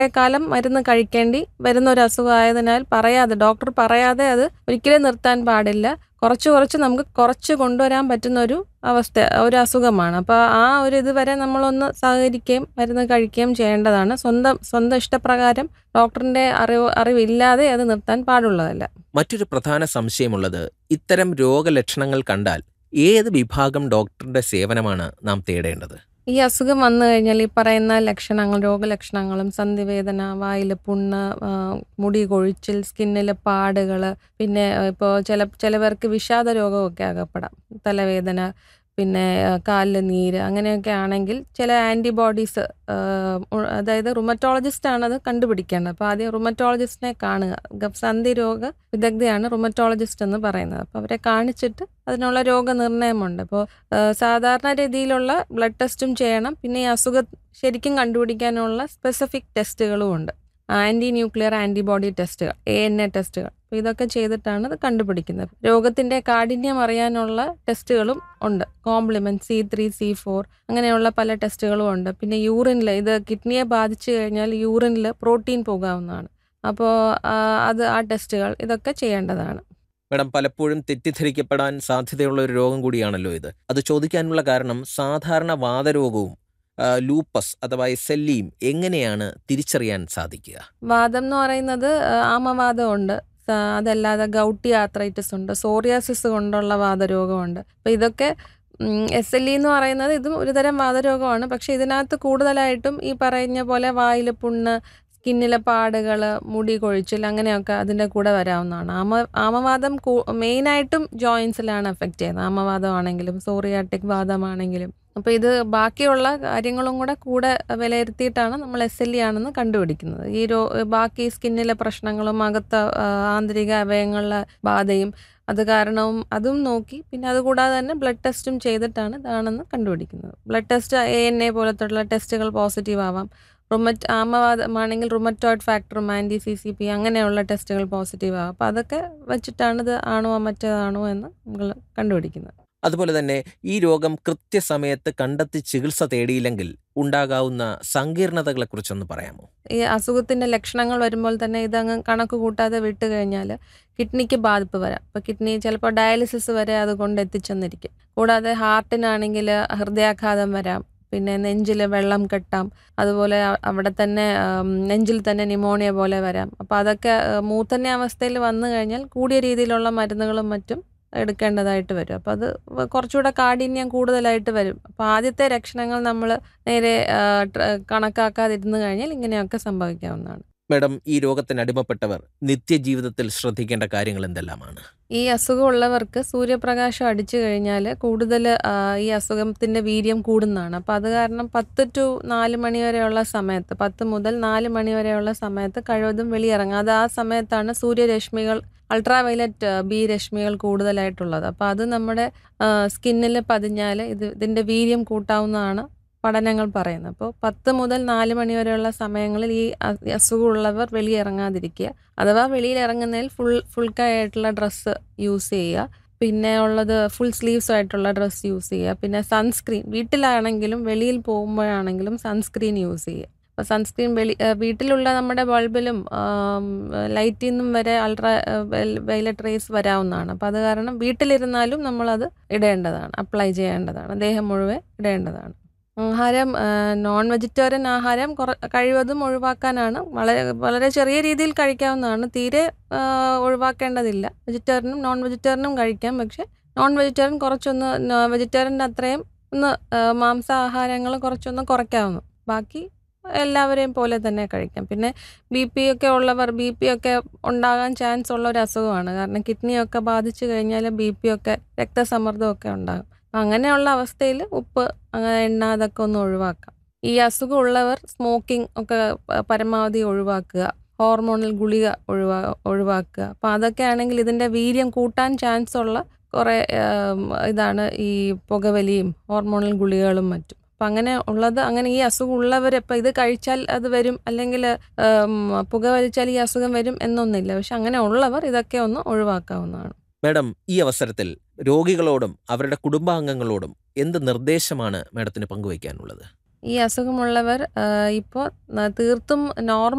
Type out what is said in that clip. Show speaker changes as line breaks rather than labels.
കാലം മരുന്ന് കഴിക്കേണ്ടി വരുന്ന ഒരു അസുഖമായതിനാൽ പറയാതെ ഡോക്ടർ പറയാതെ അത് ഒരിക്കലും നിർത്താൻ പാടില്ല കുറച്ച് കുറച്ച് നമുക്ക് കുറച്ച് കൊണ്ടുവരാൻ പറ്റുന്ന ഒരു അവസ്ഥ ഒരു അസുഖമാണ് അപ്പോൾ ആ ഒരു ഇതുവരെ നമ്മളൊന്ന് സഹകരിക്കുകയും മരുന്ന് കഴിക്കുകയും ചെയ്യേണ്ടതാണ് സ്വന്തം സ്വന്തം ഇഷ്ടപ്രകാരം ഡോക്ടറിന്റെ അറിവ് അറിവില്ലാതെ അത് നിർത്താൻ പാടുള്ളതല്ല
മറ്റൊരു പ്രധാന സംശയമുള്ളത് ഇത്തരം രോഗലക്ഷണങ്ങൾ കണ്ടാൽ ഏത് വിഭാഗം ഡോക്ടറുടെ സേവനമാണ് നാം തേടേണ്ടത്
ഈ അസുഖം വന്നു കഴിഞ്ഞാൽ ഈ പറയുന്ന ലക്ഷണങ്ങൾ രോഗലക്ഷണങ്ങളും സന്ധിവേദന വായിൽ പുണ്ണ് ആ, മുടി കൊഴിച്ചിൽ സ്കിന്നിൽ പാടുകൾ പിന്നെ ഇപ്പോൾ ചില ചിലവർക്ക് വിഷാദ രോഗമൊക്കെ അകപ്പെടാം തലവേദന പിന്നെ കാലിൽ നീര് അങ്ങനെയൊക്കെ ആണെങ്കിൽ ചില ആൻറ്റിബോഡീസ് അതായത് റുമറ്റോളജിസ്റ്റ് ആണ് അത് കണ്ടുപിടിക്കേണ്ടത് അപ്പോൾ ആദ്യം റുമറ്റോളജിസ്റ്റിനെ കാണുക ഗ- സന്ധി രോഗ വിദഗ്ധയാണ് റുമറ്റോളജിസ്റ്റ് എന്ന് പറയുന്നത് അപ്പോൾ അവരെ കാണിച്ചിട്ട് അതിനുള്ള രോഗനിർണയമുണ്ട് ഇപ്പോൾ സാധാരണ രീതിയിലുള്ള ബ്ലഡ് ടെസ്റ്റും ചെയ്യണം പിന്നെ ഈ അസുഖം ശരിക്കും കണ്ടുപിടിക്കാനുള്ള സ്പെസിഫിക് ടെസ്റ്റുകളും ഉണ്ട് ആൻറ്റി ന്യൂക്ലിയർ ആൻറ്റിബോഡി ടെസ്റ്റുകൾ എ എൻ എ ടെസ്റ്റുകൾ അപ്പോൾ ഇതൊക്കെ ചെയ്തിട്ടാണ് ഇത് കണ്ടുപിടിക്കുന്നത് രോഗത്തിൻ്റെ കാഠിന്യം അറിയാനുള്ള ടെസ്റ്റുകളും ഉണ്ട് complement C three C four അങ്ങനെയുള്ള പല ടെസ്റ്റുകളും ഉണ്ട് പിന്നെ യൂറിനിൽ ഇത് കിഡ്നിയെ ബാധിച്ചു കഴിഞ്ഞാൽ യൂറിനിൽ പ്രോട്ടീൻ പോകാവുന്നതാണ് അപ്പോൾ അത് ആ ടെസ്റ്റുകൾ ഇതൊക്കെ ചെയ്യേണ്ടതാണ്
മാഡം പലപ്പോഴും തെറ്റിദ്ധരിക്കപ്പെടാൻ സാധ്യതയുള്ള ഒരു രോഗം കൂടിയാണല്ലോ ഇത് അത് ചോദിക്കാനുള്ള കാരണം സാധാരണ വാതരോഗവും ആ, ലൂപ്പസ് അഥവാ എസ്എല്ലിയും എങ്ങനെയാണ് തിരിച്ചറിയാൻ സാധിക്കുക
വാദം എന്ന് പറയുന്നത് ആ, ആമവാദമുണ്ട് സ- അതല്ലാതെ ഗൗട്ടി ആത്രൈറ്റിസ് ഉണ്ട് സോറിയാസിസ് കൊണ്ടുള്ള വാദരോഗമുണ്ട് അപ്പോൾ ഇതൊക്കെ എസ് എൽ ഇ എന്ന് പറയുന്നത് ഇതും ഒരുതരം വാദരോഗമാണ് പക്ഷേ ഇതിനകത്ത് കൂടുതലായിട്ടും ഈ പറഞ്ഞ പോലെ വായിൽ പുണ്ണ് സ്കിന്നിലെ പാടുകൾ മുടി കൊഴിച്ചിൽ അങ്ങനെയൊക്കെ അതിൻ്റെ കൂടെ വരാവുന്നതാണ് ആമ ആമവാദം മെയിനായിട്ടും ജോയിൻസിലാണ് എഫക്റ്റ് ചെയ്യുന്നത് ആമവാദമാണെങ്കിലും സോറിയാട്ടിക് വാദമാണെങ്കിലും അപ്പോൾ ഇത് ബാക്കിയുള്ള കാര്യങ്ങളും കൂടെ കൂടെ വിലയിരുത്തിയിട്ടാണ് നമ്മൾ എസ് എൽ ഇ ആണെന്ന് കണ്ടുപിടിക്കുന്നത് ഈ രോ ബാക്കി സ്കിന്നിലെ പ്രശ്നങ്ങളും അകത്ത ആ, ആന്തരിക അവയവങ്ങളിലെ ബാധയും അത് കാരണവും അതും നോക്കി പിന്നെ അതുകൂടാതെ തന്നെ ബ്ലഡ് ടെസ്റ്റും ചെയ്തിട്ടാണ് ഇതാണെന്ന് കണ്ടുപിടിക്കുന്നത് blood test A N A പോലത്തുള്ള ടെസ്റ്റുകൾ പോസിറ്റീവ് ആവാം റുമറ്റ് ആമവാദമാണെങ്കിൽ റുമറ്റോയിഡ് ഫാക്ടറും ആൻറ്റി സി സി പി അങ്ങനെയുള്ള ടെസ്റ്റുകൾ പോസിറ്റീവ് ആവാം അപ്പോൾ അതൊക്കെ വെച്ചിട്ടാണ് ഇത് ആണോ മറ്റേതാണോ എന്ന് നമ്മൾ കണ്ടുപിടിക്കുന്നത്
അതുപോലെ തന്നെ ഈ രോഗം കൃത്യസമയത്ത് കണ്ടെത്തി ചികിത്സ തേടിയില്ലെങ്കിൽ ഉണ്ടാകാവുന്ന സങ്കീർണതകളെക്കുറിച്ചൊന്ന് പറയാമോ
ഈ അസുഖത്തിന്റെ ലക്ഷണങ്ങൾ വരുമ്പോൾ തന്നെ ഇതങ്ങ് കണക്ക് കൂട്ടാതെ വിട്ട് കഴിഞ്ഞാൽ കിഡ്നിക്ക് ബാധിപ്പ് വരാം അപ്പോൾ കിഡ്നി ചിലപ്പോൾ ഡയാലിസിസ് വരെ അതുകൊണ്ട് എത്തിച്ചെന്നിരിക്കും കൂടാതെ ഹാർട്ടിനാണെങ്കിൽ ഹൃദയാഘാതം വരാം പിന്നെ നെഞ്ചിൽ വെള്ളം കെട്ടാം അതുപോലെ അ- അവിടെ തന്നെ ആം, നെഞ്ചിൽ തന്നെ ന്യൂമോണിയ പോലെ വരാം അപ്പോൾ അതൊക്കെ ആ, മൂർധന്യ അവസ്ഥയിൽ വന്നു കഴിഞ്ഞാൽ കൂടിയ രീതിയിലുള്ള മരുന്നുകളും മറ്റും എടുക്കേണ്ടതായിട്ട് വരും അപ്പോൾ അത് വ- കുറച്ചുകൂടെ കാഠിന്യം കൂടുതലായിട്ട് വരും അപ്പോൾ ആദ്യത്തെ ലക്ഷണങ്ങൾ നമ്മൾ നേരെ ആ, ട്ര- കണക്കാക്കാതിരുന്നു കഴിഞ്ഞാൽ ഇങ്ങനെയൊക്കെ സംഭവിക്കാവുന്നതാണ്
മാഡം ഈ രോഗത്തിന് അടിമപ്പെട്ടവർ നിത്യജീവിതത്തിൽ ശ്രദ്ധിക്കേണ്ട കാര്യങ്ങൾ എന്തെല്ലാമാണ്
ഈ അസുഖമുള്ളവർക്ക് സൂര്യപ്രകാശം അടിച്ചു കഴിഞ്ഞാൽ കൂടുതൽ ഈ അസുഖത്തിൻ്റെ വീര്യം കൂടുന്നതാണ് അപ്പോൾ അത് കാരണം പത്ത് ടു നാല് മണി വരെയുള്ള സമയത്ത് പത്ത് മുതൽ നാല് മണി വരെയുള്ള സമയത്ത് കഴിവതും വെളിയിറങ്ങാതെ ആ സമയത്താണ് സൂര്യരശ്മികൾ അൾട്രാ വയലറ്റ് ബി രശ്മികൾ കൂടുതലായിട്ടുള്ളത് അപ്പോൾ അത് നമ്മുടെ സ്കിന്നിൽ പതിഞ്ഞാൽ ഇത് ഇതിൻ്റെ വീര്യം കൂട്ടാവുന്നതാണ് പഠനങ്ങൾ പറയുന്നത് അപ്പോൾ പത്ത് മുതൽ നാല് മണി വരെയുള്ള സമയങ്ങളിൽ ഈ അ- ഈ അസുഖമുള്ളവർ വെളിയിറങ്ങാതിരിക്കുക അഥവാ വെളിയിൽ ഇറങ്ങുന്നതിൽ ഫുൾ ഫുൾ ആയിട്ടുള്ള ഡ്രസ്സ് യൂസ് ചെയ്യുക പിന്നെ ഉള്ളത് ഫുൾ സ്ലീവ്സ് ആയിട്ടുള്ള ഡ്രസ്സ് യൂസ് ചെയ്യുക പിന്നെ സൺസ്ക്രീൻ വീട്ടിലാണെങ്കിലും വെളിയിൽ പോകുമ്പോഴാണെങ്കിലും സൺസ്ക്രീൻ യൂസ് ചെയ്യുക അപ്പോൾ സൺസ്ക്രീൻ വെളി ആ, വീട്ടിലുള്ള നമ്മുടെ ബൾബിലും ലൈറ്റിൽ നിന്നും വരെ അൾട്രാ വയലറ്റ് റേസ് വരാവുന്നതാണ് അപ്പോൾ അത് കാരണം വീട്ടിലിരുന്നാലും നമ്മളത് ഇടേണ്ടതാണ് അപ്ലൈ ചെയ്യേണ്ടതാണ് ദേഹം മുഴുവൻ ഇടേണ്ടതാണ് ആഹാരം നോൺ വെജിറ്റേറിയൻ ആഹാരം കുറ കഴിവതും ഒഴിവാക്കാനാണ് വളരെ വളരെ ചെറിയ രീതിയിൽ കഴിക്കാവുന്നതാണ് തീരെ ആ, ഒഴിവാക്കേണ്ടതില്ല വെജിറ്റേറിയനും നോൺ വെജിറ്റേറിയനും കഴിക്കാം പക്ഷെ നോൺ വെജിറ്റേറിയൻ കുറച്ചൊന്ന് വെജിറ്റേറിയൻ്റെ അത്രയും ഒന്ന് ആ, മാംസാഹാരങ്ങൾ കുറച്ചൊന്ന് കുറയ്ക്കാവുന്നു ബാക്കി എല്ലാവരെയും പോലെ തന്നെ കഴിക്കാം പിന്നെ ബി പി ഒക്കെ ഉള്ളവർ ബി പി ഒക്കെ ഉണ്ടാകാൻ ചാൻസ് ഉള്ള ഒരു അസുഖമാണ് കാരണം കിഡ്നിയൊക്കെ ബാധിച്ചു കഴിഞ്ഞാൽ ബി പി ഒക്കെ രക്തസമ്മർദ്ദമൊക്കെ ഉണ്ടാകും അങ്ങനെയുള്ള അവസ്ഥയിൽ ഉപ്പ് അങ്ങനെ എണ്ണ അതൊക്കെ ഒന്ന് ഒഴിവാക്കാം ഈ അസുഖമുള്ളവർ സ്മോക്കിംഗ് ഒക്കെ പ- പരമാവധി ഒഴിവാക്കുക ഹോർമോണൽ ഗുളിക ഒഴിവാ ഒഴിവാക്കുക അപ്പോൾ അതൊക്കെ ആണെങ്കിൽ ഇതിൻ്റെ വീര്യം കൂട്ടാൻ ചാൻസ് ഉള്ള കുറേ ആം, ഇതാണ് ഈ പുകവലിയും ഹോർമോണൽ ഗുളികകളും മറ്റും അപ്പം അങ്ങനെ ഉള്ളത് അങ്ങനെ ഈ അസുഖം ഉള്ളവർ ഇപ്പം ഇത് കഴിച്ചാൽ അത് വരും അല്ലെങ്കിൽ പുക വലിച്ചാൽ ഈ അസുഖം വരും എന്നൊന്നില്ല പക്ഷെ അങ്ങനെ ഉള്ളവർ ഇതൊക്കെ ഒന്ന് ഒഴിവാക്കാവുന്നതാണ്
മാഡം ഈ അവസരത്തിൽ രോഗികളോടും അവരുടെ കുടുംബാംഗങ്ങളോടും എന്ത് നിർദ്ദേശമാണ് മാഡത്തിന് പങ്കുവയ്ക്കാനുള്ളത്
ഈ അസുഖമുള്ളവർ ഇപ്പോൾ തീർത്തും നോർമൽ